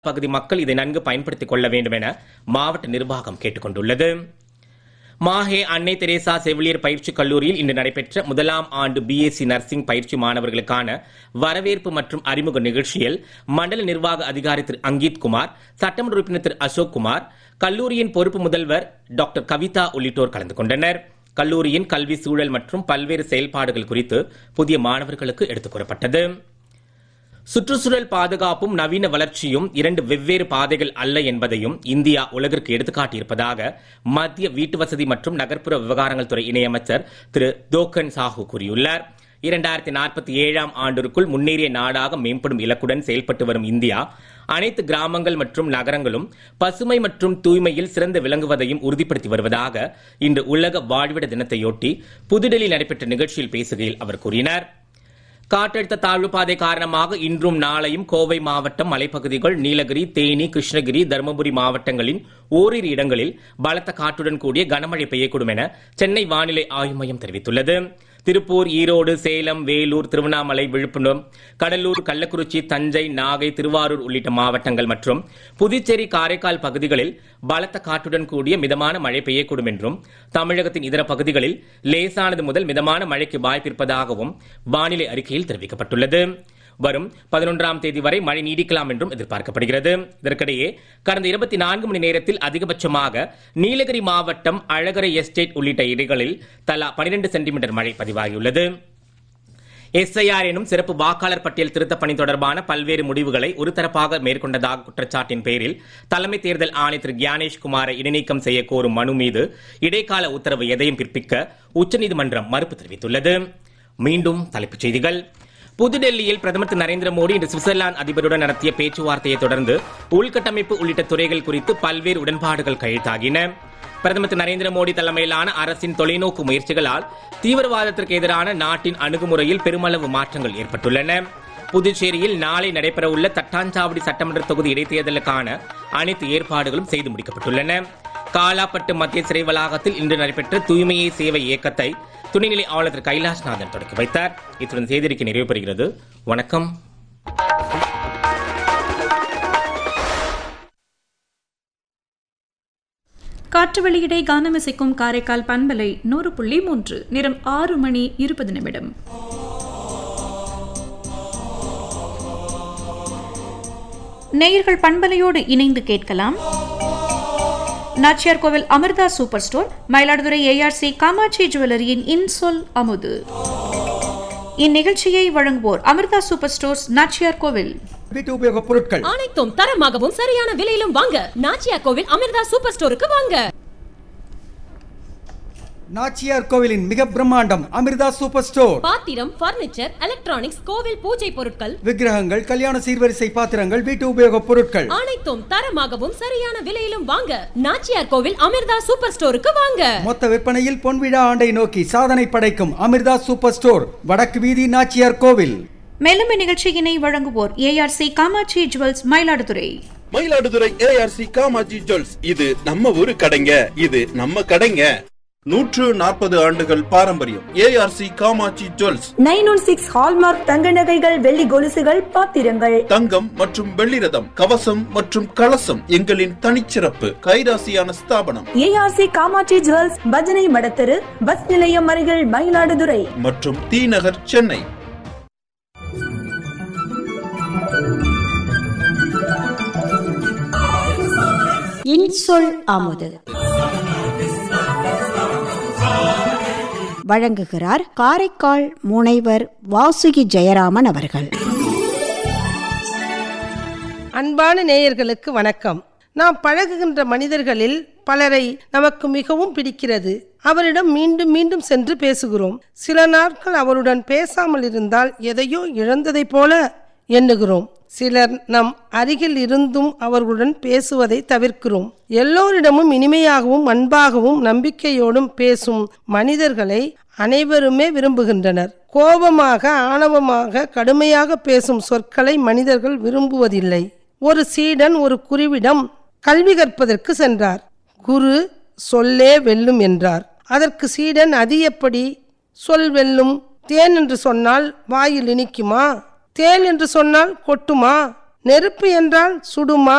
பகுதி மக்கள் இதை நன்கு பயன்படுத்திக் கொள்ள வேண்டும் என மாவட்ட நிர்வாகம் கேட்டுக் கொண்டுள்ளது மாஹே அன்னை தெரேசா செவிலியர் பயிற்சி கல்லூரியில் இன்று நடைபெற்ற முதலாம் ஆண்டு பிஎஸ்சி நர்சிங் பயிற்சி மாணவர்களுக்கான வரவேற்பு மற்றும் அறிமுக நிகழ்ச்சியில் மண்டல நிர்வாக அதிகாரி திரு அங்கீத் குமார் சட்டமன்ற உறுப்பினர் திரு அசோக் குமார் கல்லூரியின் பொறுப்பு முதல்வர் டாக்டர் கவிதா உள்ளிட்டோர் கலந்து கொண்டனர் கல்லூரியின் கல்வி சூழல் மற்றும் பல்வேறு செயல்பாடுகள் குறித்து புதிய மாணவர்களுக்கு எடுத்துக் கூறப்பட்டது சுற்றுச்சூழல் பாதுகாப்பும் நவீன வளர்ச்சியும் இரண்டு வெவ்வேறு பாதைகள் அல்ல என்பதையும் இந்தியா உலகிற்கு எடுத்துக்காட்டியிருப்பதாக மத்திய வீட்டு வசதி மற்றும் நகர்ப்புற விவகாரங்கள் துறை இணையமைச்சர் திரு தோக்கன் சாஹூ கூறியுள்ளார் இரண்டாயிரத்தி நாற்பத்தி ஏழாம் ஆண்டிற்குள் முன்னேறிய நாடாக மேம்படும் இலக்குடன் செயல்பட்டு வரும் இந்தியா அனைத்து கிராமங்கள் மற்றும் நகரங்களும் பசுமை மற்றும் தூய்மையில் சிறந்து விளங்குவதையும் உறுதிப்படுத்தி வருவதாக இன்று உலக வாழ்விட தினத்தையொட்டி புதுடெல்லியில் நடைபெற்ற நிகழ்ச்சியில் பேசுகையில் அவர் கூறினார் காற்றழுத்த தாழ்வு பாதை காரணமாக இன்றும் நாளையும் கோவை மாவட்டம் மலைப்பகுதிகள் நீலகிரி தேனி கிருஷ்ணகிரி தருமபுரி மாவட்டங்களின் ஓரிரு இடங்களில் பலத்த காற்றுடன் கூடிய கனமழை பெய்யக்கூடும் என சென்னை வானிலை ஆய்வு மையம் தெரிவித்துள்ளது திருப்பூர் ஈரோடு சேலம் வேலூர் திருவண்ணாமலை விழுப்புரம் கடலூர் கள்ளக்குறிச்சி தஞ்சை நாகை திருவாரூர் உள்ளிட்ட மாவட்டங்கள் மற்றும் புதுச்சேரி காரைக்கால் பகுதிகளில் பலத்த காற்றுடன் கூடிய மிதமான மழை பெய்யக்கூடும் என்றும் தமிழகத்தின் இதர பகுதிகளில் லேசானது முதல் மிதமான மழைக்கு வாய்ப்பிருப்பதாகவும் வானிலை அறிக்கையில் தெரிவிக்கப்பட்டுள்ளது வரும் பதினொன்றாம் தேதி வரை மழை நீடிக்கலாம் என்றும் எதிர்பார்க்கப்படுகிறது இதற்கிடையே கடந்த இருபத்தி நான்கு மணி நேரத்தில் அதிகபட்சமாக நீலகிரி மாவட்டம் அழகரை எஸ்டேட் உள்ளிட்ட இடங்களில் தலா பனிரெண்டு சென்டிமீட்டர் மழை பதிவாகியுள்ளது எஸ்ஐஆர் எனும் சிறப்பு வாக்காளர் பட்டியல் திருத்தப் பணி தொடர்பான பல்வேறு முடிவுகளை ஒருதரப்பாக மேற்கொண்டதாக குற்றச்சாட்டின் பேரில் தலைமை தேர்தல் ஆணையர் திரு கியானேஷ் குமாரை இடைநீக்கம் செய்ய கோரும் மனு மீது இடைக்கால உத்தரவு எதையும் பிறப்பிக்க உச்சநீதிமன்றம் மறுப்பு தெரிவித்துள்ளது மீண்டும் தலைப்புச் செய்திகள் புதுடெல்லியில் பிரதமர் திரு நரேந்திர மோடி இன்று சுவிட்சர்லாந்து அதிபருடன் நடத்திய பேச்சுவார்த்தையை தொடர்ந்து உள்கட்டமைப்பு உள்ளிட்ட துறைகள் குறித்து பல்வேறு உடன்பாடுகள் கையெழுத்தாகின பிரதமர் திரு நரேந்திர மோடி தலைமையிலான அரசின் தொலைநோக்கு முயற்சிகளால் தீவிரவாதத்திற்கு எதிரான நாட்டின் அணுகுமுறையில் பெருமளவு மாற்றங்கள் ஏற்பட்டுள்ளன புதுச்சேரியில் நாளை நடைபெறவுள்ள தட்டாஞ்சாவடி சட்டமன்ற தொகுதி இடைத்தேர்தலுக்கான அனைத்து ஏற்பாடுகளும் செய்து முடிக்கப்பட்டுள்ளன காலாப்பட்டு மத்திய சிறை வளாகத்தில் இன்று நடைபெற்ற தூய்மையே சேவை இயக்கத்தை துணைநிலை ஆளுநர் திரு கைலாஷ்நாதன் தொடங்கி வைத்தார் இத்துடன் செய்திருக்கை நிறைவு பெறுகிறது வணக்கம் காற்று வெளியிடை கானமிசைக்கும் காரைக்கால் பண்பலை நூறு புள்ளி மூன்று நிறம் ஆறு மணி இருபது நிமிடம் நேயர்கள் பண்பலையோடு இணைந்து கேட்கலாம் Nachiyar Koil Amirtha super store Mayiladuthurai ARC Kamatchi ஜுவல்லரியின் இன்சொல் அமுது இந்நிகழ்ச்சியை வழங்குவோர் அமிர்தா சூப்பர் ஸ்டோர்ஸ் நாச்சியார் கோவில் வீட்டு உபயோகப் பொருட்கள் அனைத்தும் தரமாகவும் சரியான விலையிலும் வாங்க நாச்சியா கோவில் அமிர்தா சூப்பர் ஸ்டோருக்கு வாங்க நாச்சியார் கோவிலின் மிக பிரம்மாண்டம் அமிர்தா சூப்பர் ஸ்டோர் பாத்திரம் பர்னிச்சர் எலக்ட்ரானிக்ஸ் கோவில் பூஜை பொருட்கள் விக்கிரகங்கள் கல்யாண சீர்வரிசை பாத்திரங்கள் வீட்டு உபயோகப் பொருட்கள் அனைத்தும் தரமாகவும் சரியான விலையிலும் வாங்க நாச்சியார் கோவில் அமிர்தா சூப்பர் ஸ்டோருக்கு வாங்க மொத்த விற்பனையில் பொன்விழா ஆண்டை நோக்கி சாதனை படைக்கும் அமிர்தா சூப்பர் ஸ்டோர் வடக்கு வீதி நாச்சியார் கோவில் மேலும் இந்நிகழ்ச்சியினை வழங்குவோர் ARC Kamatchi jewels Mayiladuthurai Mayiladuthurai ARC Kamatchi jewels இது நம்ம ஊரு கடைங்க இது நம்ம கடைங்க நூற்று நாற்பது ஆண்டுகள் பாரம்பரியம் ARC Kamatchi jewels nine one six hallmark தங்க நகைகள் வெள்ளி கொலுசுகள் பாத்திரங்கள் தங்கம் மற்றும் வெள்ளி ரதம் கவசம் மற்றும் கலசம் எங்களின் தனிச்சிறப்பு கைராசியான ஸ்தாபனம் ஏஆர்சி காமாட்சி ஜுவல்ஸ் பஜனை மடத்தெரு பஸ் நிலையம் அருகில் மயிலாடுதுறை மற்றும் தி நகர் சென்னை இன்சொல் அமுது வழங்குகிறார் காரைக்கால் முனைவர் வாசுகி ஜெயராமன் அவர்கள் அன்பான நேயர்களுக்கு வணக்கம் நாம் பழகுகின்ற மனிதர்களில் பலரை நமக்கு மிகவும் பிடிக்கிறது அவரிடம் மீண்டும் மீண்டும் சென்று பேசுகிறோம் சில நாட்கள் அவருடன் பேசாமல் இருந்தால் எதையோ இழந்ததைப் போல எண்ணுகிறோம் சிலர் நம் அருகில் இருந்தும் அவர்களுடன் பேசுவதை தவிர்க்கிறோம் எல்லோரிடமும் இனிமையாகவும் அன்பாகவும் நம்பிக்கையோடும் பேசும் மனிதர்களை அனைவருமே விரும்புகின்றனர் கோபமாக ஆணவமாக கடுமையாக பேசும் சொற்களை மனிதர்கள் விரும்புவதில்லை ஒரு சீடன் ஒரு குருவிடம் கல்வி கற்பதற்கு சென்றார் குரு சொல்லே வெல்லும் என்றார் அதற்கு சீடன் அது எப்படி சொல் வெல்லும் தேன் என்று சொன்னால் வாயில் இனிக்குமா தேன் என்று சொன்னால் கொட்டுமா நெருப்பு என்றால் சுடுமா